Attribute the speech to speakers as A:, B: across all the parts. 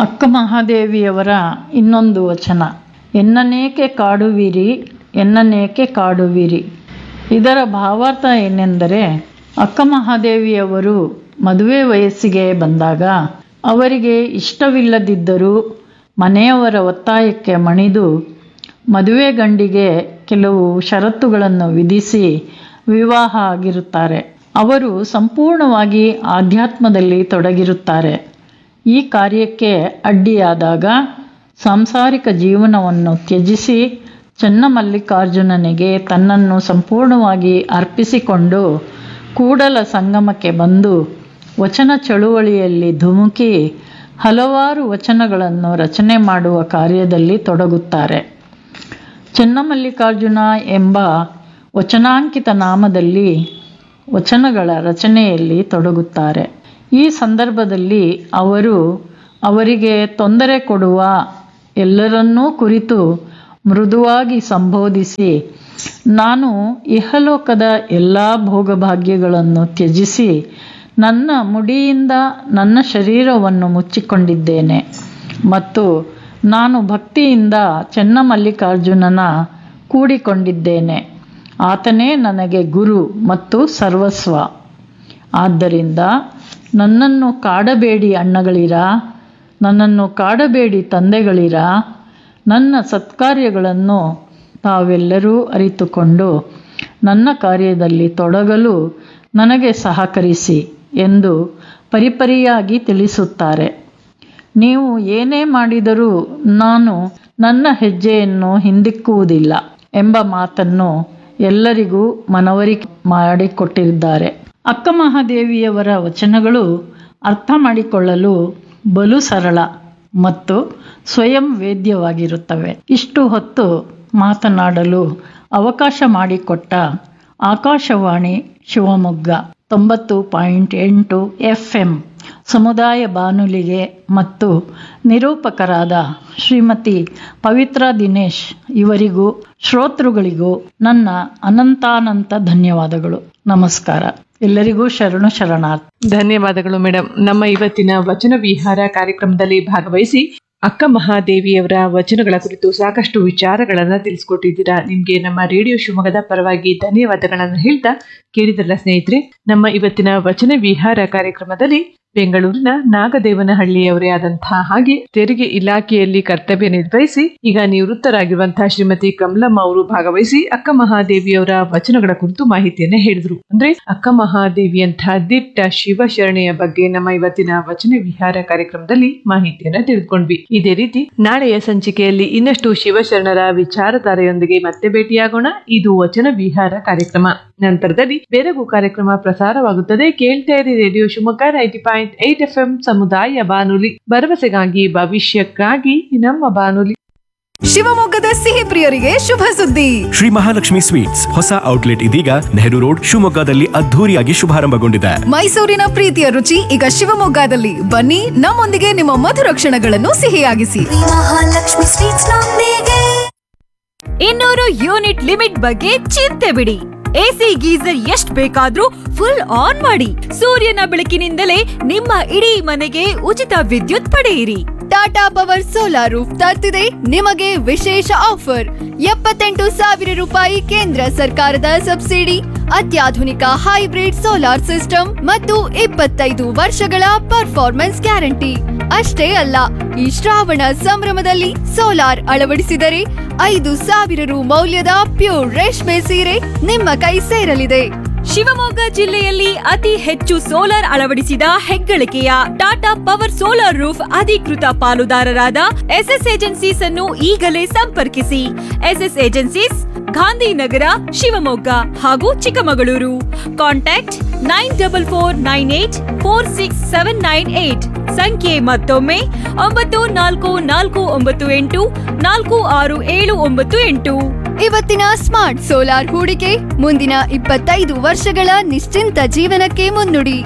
A: ಅಕ್ಕ ಮಹಾದೇವಿಯವರ ಇನ್ನೊಂದು ವಚನ ಎನ್ನನೇಕೆ ಕಾಡುವಿರಿ ಎನ್ನನೇಕೆ ಕಾಡುವಿರಿ ಇದರ ಭಾವಾರ್ಥ ಏನೆಂದರೆ ಅಕ್ಕ ಮಹಾದೇವಿಯವರು ಮದುವೆ ವಯಸ್ಸಿಗೆ ಬಂದಾಗ ಅವರಿಗೆ ಇಷ್ಟವಿಲ್ಲದಿದ್ದರೂ ಮನೆಯವರ ಒತ್ತಾಯಕ್ಕೆ ಮಣಿದು ಮದುವೆ ಗಂಡಿಗೆ ಕೆಲವು ಷರತ್ತುಗಳನ್ನು ವಿಧಿಸಿ ವಿವಾಹ ಆಗಿರುತ್ತಾರೆ ಅವರು ಸಂಪೂರ್ಣವಾಗಿ ಆಧ್ಯಾತ್ಮದಲ್ಲಿ ತೊಡಗಿರುತ್ತಾರೆ ಈ ಕಾರ್ಯಕ್ಕೆ ಅಡ್ಡಿಯಾದಾಗ ಸಾಂಸಾರಿಕ ಜೀವನವನ್ನು ತ್ಯಜಿಸಿ ಚನ್ನಮಲ್ಲಿಕಾರ್ಜುನನಿಗೆ ತನ್ನನ್ನು ಸಂಪೂರ್ಣವಾಗಿ ಅರ್ಪಿಸಿಕೊಂಡು ಕೂಡಲ ಸಂಗಮಕ್ಕೆ ಬಂದು ವಚನ ಚಳುವಳಿಯಲ್ಲಿ ಧುಮುಕಿ ಹಲವಾರು ವಚನಗಳನ್ನು ರಚನೆ ಮಾಡುವ ಕಾರ್ಯದಲ್ಲಿ ತೊಡಗುತ್ತಾರೆ ಚನ್ನಮಲ್ಲಿಕಾರ್ಜುನ ಎಂಬ ವಚನಾಂಕಿತ ನಾಮದಲ್ಲಿ ವಚನಗಳ ರಚನೆಯಲ್ಲಿ ತೊಡಗುತ್ತಾರೆ ಈ ಸಂದರ್ಭದಲ್ಲಿ ಅವರು ಅವರಿಗೆ ತೊಂದರೆ ಕೊಡುವ ಎಲ್ಲರನ್ನೂ ಕುರಿತು ಮೃದುವಾಗಿ ಸಂಬೋಧಿಸಿ ನಾನು ಇಹಲೋಕದ ಎಲ್ಲ ಭೋಗಭಾಗ್ಯಗಳನ್ನು ತ್ಯಜಿಸಿ ನನ್ನ ಮುಡಿಯಿಂದ ನನ್ನ ಶರೀರವನ್ನು ಮುಚ್ಚಿಕೊಂಡಿದ್ದೇನೆ ಮತ್ತು ನಾನು ಭಕ್ತಿಯಿಂದ ಚೆನ್ನಮಲ್ಲಿಕಾರ್ಜುನನ ಕೂಡಿಕೊಂಡಿದ್ದೇನೆ ಆತನೇ ನನಗೆ ಗುರು ಮತ್ತು ಸರ್ವಸ್ವ ಆದ್ದರಿಂದ ನನ್ನನ್ನು ಕಾಡಬೇಡಿ ಅಣ್ಣಗಳಿರ ನನ್ನನ್ನು ಕಾಡಬೇಡಿ ತಂದೆಗಳಿರ ನನ್ನ ಸತ್ಕಾರ್ಯಗಳನ್ನು ತಾವೆಲ್ಲರೂ ಅರಿತುಕೊಂಡು ನನ್ನ ಕಾರ್ಯದಲ್ಲಿ ತೊಡಗಲು ನನಗೆ ಸಹಕರಿಸಿ ಎಂದು ಪರಿಪರಿಯಾಗಿ ತಿಳಿಸುತ್ತಾರೆ ನೀವು ಏನೇ ಮಾಡಿದರೂ ನಾನು ನನ್ನ ಹೆಜ್ಜೆಯನ್ನು ಹಿಂದಿಕ್ಕುವುದಿಲ್ಲ ಎಂಬ ಮಾತನ್ನು ಎಲ್ಲರಿಗೂ ಮನವರಿಕೆ ಮಾಡಿಕೊಟ್ಟಿದ್ದಾರೆ ಅಕ್ಕ ಮಹಾದೇವಿಯವರ ವಚನಗಳು ಅರ್ಥ ಮಾಡಿಕೊಳ್ಳಲು ಬಲು ಸರಳ ಮತ್ತು ಸ್ವಯಂ ವೇದ್ಯವಾಗಿರುತ್ತವೆ ಇಷ್ಟು ಹೊತ್ತು ಮಾತನಾಡಲು ಅವಕಾಶ ಮಾಡಿಕೊಟ್ಟ ಆಕಾಶವಾಣಿ ಶಿವಮೊಗ್ಗ ತೊಂಬತ್ತು ಪಾಯಿಂಟ್ ಎಂಟು ಎಫ್ ಎಂ ಸಮುದಾಯ ಬಾನುಲಿಗೆ ಮತ್ತು ನಿರೂಪಕರಾದ ಶ್ರೀಮತಿ ಪವಿತ್ರ ದಿನೇಶ್ ಇವರಿಗೂ ಶ್ರೋತೃಗಳಿಗೂ ನನ್ನ ಅನಂತಾನಂತ ಧನ್ಯವಾದಗಳು ನಮಸ್ಕಾರ ಎಲ್ಲರಿಗೂ ಶರಣು ಶರಣಾರ್ಥಿ
B: ಧನ್ಯವಾದಗಳು ಮೇಡಮ್ ನಮ್ಮ ಇವತ್ತಿನ ವಚನ ವಿಹಾರ ಕಾರ್ಯಕ್ರಮದಲ್ಲಿ ಭಾಗವಹಿಸಿ ಅಕ್ಕ ಮಹಾದೇವಿಯವರ ವಚನಗಳ ಕುರಿತು ಸಾಕಷ್ಟು ವಿಚಾರಗಳನ್ನ ತಿಳಿಸ್ಕೊಟ್ಟಿದ್ದೀರಾ ನಿಮ್ಗೆ ನಮ್ಮ ರೇಡಿಯೋ ಶಿವಮೊಗ್ಗದ ಪರವಾಗಿ ಧನ್ಯವಾದಗಳನ್ನು ಹೇಳ್ತಾ ಕೇಳಿದ್ರಲ್ಲ ಸ್ನೇಹಿತರೆ ನಮ್ಮ ಇವತ್ತಿನ ವಚನ ವಿಹಾರ ಕಾರ್ಯಕ್ರಮದಲ್ಲಿ ಬೆಂಗಳೂರಿನ ನಾಗದೇವನಹಳ್ಳಿಯವರೇ ಆದಂತಹ ಹಾಗೆ ತೆರಿಗೆ ಇಲಾಖೆಯಲ್ಲಿ ಕರ್ತವ್ಯ ನಿರ್ವಹಿಸಿ ಈಗ ನಿವೃತ್ತರಾಗಿರುವಂತಹ ಶ್ರೀಮತಿ ಕಮಲಮ್ಮ ಅವರು ಭಾಗವಹಿಸಿ ಅಕ್ಕ ಮಹಾದೇವಿಯವರ ವಚನಗಳ ಕುರಿತು ಮಾಹಿತಿಯನ್ನ ಹೇಳಿದ್ರು ಅಂದ್ರೆ ಅಕ್ಕ ಮಹಾದೇವಿಯಂತಹ ದಿಟ್ಟ ಶಿವಶರಣೆಯ ಬಗ್ಗೆ ನಮ್ಮ ಇವತ್ತಿನ ವಚನ ವಿಹಾರ ಕಾರ್ಯಕ್ರಮದಲ್ಲಿ ಮಾಹಿತಿಯನ್ನ ತಿಳಿದುಕೊಂಡ್ವಿ ಇದೇ ರೀತಿ ನಾಳೆಯ ಸಂಚಿಕೆಯಲ್ಲಿ ಇನ್ನಷ್ಟು ಶಿವಶರಣರ ವಿಚಾರಧಾರೆಯೊಂದಿಗೆ ಮತ್ತೆ ಭೇಟಿಯಾಗೋಣ ಇದು ವಚನ ವಿಹಾರ ಕಾರ್ಯಕ್ರಮ ನಂತರದಲ್ಲಿ ಬೆರಗು ಕಾರ್ಯಕ್ರಮ ಪ್ರಸಾರವಾಗುತ್ತದೆ ಕೇಳ್ತಾ ಇರಿ radio Shivamogga ninety point eight F M ಸಮುದಾಯ ಬಾನುಲಿ ಭರವಸೆಗಾಗಿ ಭವಿಷ್ಯಕ್ಕಾಗಿ ನಮ್ಮ ಬಾನುಲಿ
C: ಶಿವಮೊಗ್ಗದ ಸಿಹಿ ಪ್ರಿಯರಿಗೆ ಶುಭ ಸುದ್ದಿ
D: ಶ್ರೀ ಮಹಾಲಕ್ಷ್ಮಿ ಸ್ವೀಟ್ಸ್ ಹೊಸ ಔಟ್ಲೆಟ್ ಇದೀಗ ನೆಹರು ರೋಡ್ ಶಿವಮೊಗ್ಗದಲ್ಲಿ ಅದ್ಧೂರಿಯಾಗಿ ಶುಭಾರಂಭಗೊಂಡಿದೆ
C: ಮೈಸೂರಿನ ಪ್ರೀತಿಯ ರುಚಿ ಈಗ ಶಿವಮೊಗ್ಗದಲ್ಲಿ ಬನ್ನಿ ನಮ್ಮೊಂದಿಗೆ ನಿಮ್ಮ ಮಧುರ ಕ್ಷಣಗಳನ್ನು ಸಿಹಿಯಾಗಿಸಿ
E: ಮಹಾಲಕ್ಷ್ಮಿ ಸ್ವೀಟ್ಸ್ ನೊಂದಿಗೆ
F: ಇನ್ನೂರು ಯೂನಿಟ್ ಲಿಮಿಟ್ ಬಗ್ಗೆ ಚಿಂತೆ ಬಿಡಿ ಎಸಿ ಗೀಸರ್ ಎಷ್ಟ್ ಬೇಕಾದ್ರೂ ಫುಲ್ ಆನ್ ಮಾಡಿ ಸೂರ್ಯನ ಬೆಳಕಿನಿಂದಲೇ ನಿಮ್ಮ ಇಡೀ ಮನೆಗೆ ಉಚಿತ ವಿದ್ಯುತ್ ಪಡೆಯಿರಿ
C: ಟಾಟಾ ಪವರ್ ಸೋಲಾರ್ ರೂಫ್ ತರ್ತಿದೆ ನಿಮಗೆ ವಿಶೇಷ ಆಫರ್ ಎಪ್ಪತ್ತೆಂಟು ಸಾವಿರ ರೂಪಾಯಿ ಕೇಂದ್ರ ಸರ್ಕಾರದ ಸಬ್ಸಿಡಿ ಅತ್ಯಾಧುನಿಕ ಹೈಬ್ರಿಡ್ ಸೋಲಾರ್ ಸಿಸ್ಟಮ್ ಮತ್ತು ಇಪ್ಪತ್ತೈದು ವರ್ಷಗಳ ಪರ್ಫಾರ್ಮೆನ್ಸ್ ಗ್ಯಾರಂಟಿ ಅಷ್ಟೇ ಅಲ್ಲ ಈ ಶ್ರಾವಣ ಸಂಭ್ರಮದಲ್ಲಿ ಸೋಲಾರ್ ಅಳವಡಿಸಿದರೆ ಐದು ಸಾವಿರ ರು ಮೌಲ್ಯದ ಪ್ಯೂರ್ ರೇಷ್ಮೆ ಸೀರೆ ನಿಮ್ಮ ಕೈ ಸೇರಲಿದೆ
F: ಶಿವಮೊಗ್ಗ ಜಿಲ್ಲೆಯಲ್ಲಿ ಅತಿ ಹೆಚ್ಚು ಸೋಲಾರ್ ಅಳವಡಿಸಿದ ಹೆಗ್ಗಳಿಕೆಯ ಟಾಟಾ ಪವರ್ ಸೋಲಾರ್ ರೂಫ್ ಅಧಿಕೃತ ಪಾಲುದಾರರಾದ ಎಸ್ಎಸ್ ಏಜೆನ್ಸೀಸ್ ಅನ್ನು ಈಗಲೇ ಸಂಪರ್ಕಿಸಿ ಎಸ್ಎಸ್ ಏಜೆನ್ಸೀಸ್ ಗಾಂಧಿನಗರ ಶಿವಮೊಗ್ಗ ಹಾಗೂ Chikkamagaluru contact nine double four nine eight four six seven nine eight ಸಂಖ್ಯೆ ಮತ್ತೊಮ್ಮೆ ಒಂಬತ್ತು ನಾಲ್ಕು ನಾಲ್ಕು ಒಂಬತ್ತು ಎಂಟು ನಾಲ್ಕು ಆರು ಏಳು ಒಂಬತ್ತು ಎಂಟು
C: ಇವತ್ತಿನ ಸ್ಮಾರ್ಟ್ ಸೋಲಾರ್ ಹೂಡಿಕೆ ಮುಂದಿನ ಇಪ್ಪತ್ತೈದು ವರ್ಷಗಳ ನಿಶ್ಚಿಂತ ಜೀವನಕ್ಕೆ ಮುನ್ನುಡಿ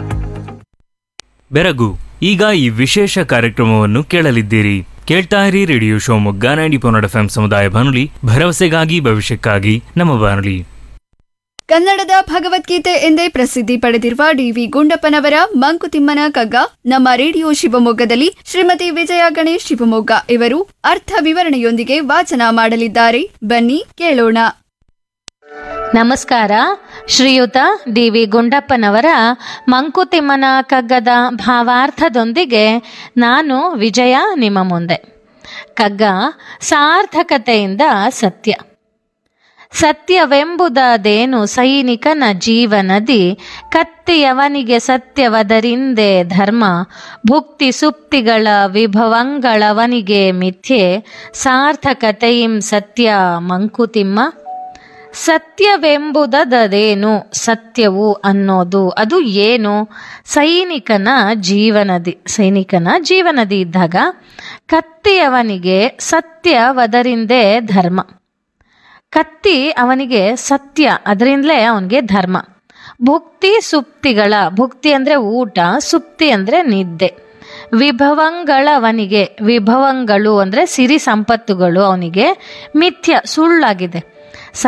G: ಬೆರಗು ಈಗ ಈ ವಿಶೇಷ ಕಾರ್ಯಕ್ರಮವನ್ನು ಕೇಳಲಿದ್ದೀರಿ ಕೇಳ್ತಾ ಇರಿ ರೇಡಿಯೋ ಶಿವಮೊಗ್ಗ ನೈಂಟಿ ಪೊನ್ನಡ ಎಫ್ ಸಮುದಾಯ ಬಾನುಲಿ ಭರವಸೆಗಾಗಿ ಭವಿಷ್ಯಕ್ಕಾಗಿ ನಮ್ಮ ಬಾನುಲಿ
C: ಕನ್ನಡದ ಭಗವದ್ಗೀತೆ ಎಂದೇ ಪ್ರಸಿದ್ಧಿ ಪಡೆದಿರುವ ಡಿವಿ ಗುಂಡಪ್ಪನವರ ಮಂಕುತಿಮ್ಮನ ಕಗ್ಗ ನಮ್ಮ ರೇಡಿಯೋ ಶಿವಮೊಗ್ಗದಲ್ಲಿ ಶ್ರೀಮತಿ ವಿಜಯ ಗಣೇಶ್ ಶಿವಮೊಗ್ಗ ಇವರು ಅರ್ಥ ವಿವರಣೆಯೊಂದಿಗೆ ವಾಚನ ಮಾಡಲಿದ್ದಾರೆ ಬನ್ನಿ ಕೇಳೋಣ
H: ನಮಸ್ಕಾರ ಶ್ರೀಯುತ ಡಿ ವಿ ಗುಂಡಪ್ಪನವರ ಮಂಕುತಿಮ್ಮನ ಕಗ್ಗದ ಭಾವಾರ್ಥದೊಂದಿಗೆ ನಾನು ವಿಜಯ ನಿಮ್ಮ ಮುಂದೆ ಕಗ್ಗ ಸಾರ್ಥಕತೆಯಿಂದ ಸತ್ಯ ಸತ್ಯವೆಂಬುದದೇನು ಸೈನಿಕನ ಜೀವನದಿ ಕತ್ತಿಯವನಿಗೆ ಸತ್ಯವದರಿಂದೆ ಧರ್ಮ ಭುಕ್ತಿ ಸುಪ್ತಿಗಳ ವಿಭವಂಗಳವನಿಗೆ ಮಿಥ್ಯೆ ಸಾರ್ಥಕತೆಯಿಂ ಸತ್ಯ ಮಂಕುತಿಮ್ಮ ಸತ್ಯವೆಂಬುದದೇನು ಸತ್ಯವು ಅನ್ನೋದು ಅದು ಏನು ಸೈನಿಕನ ಜೀವನದಿ ಸೈನಿಕನ ಜೀವನದಿ ಇದ್ದಾಗ ಕತ್ತಿಯವನಿಗೆ ಸತ್ಯವದರಿಂದೇ ಧರ್ಮ ಕತ್ತಿ ಅವನಿಗೆ ಸತ್ಯ ಅದರಿಂದಲೇ ಅವನಿಗೆ ಧರ್ಮ ಭುಕ್ತಿ ಸುಪ್ತಿಗಳ ಭುಕ್ತಿ ಅಂದರೆ ಊಟ ಸುಪ್ತಿ ಅಂದರೆ ನಿದ್ದೆ ವಿಭವಂಗಳವನಿಗೆ ವಿಭವಂಗಳು ಅಂದರೆ ಸಿರಿ ಸಂಪತ್ತುಗಳು ಅವನಿಗೆ ಮಿಥ್ಯ ಸುಳ್ಳಾಗಿದೆ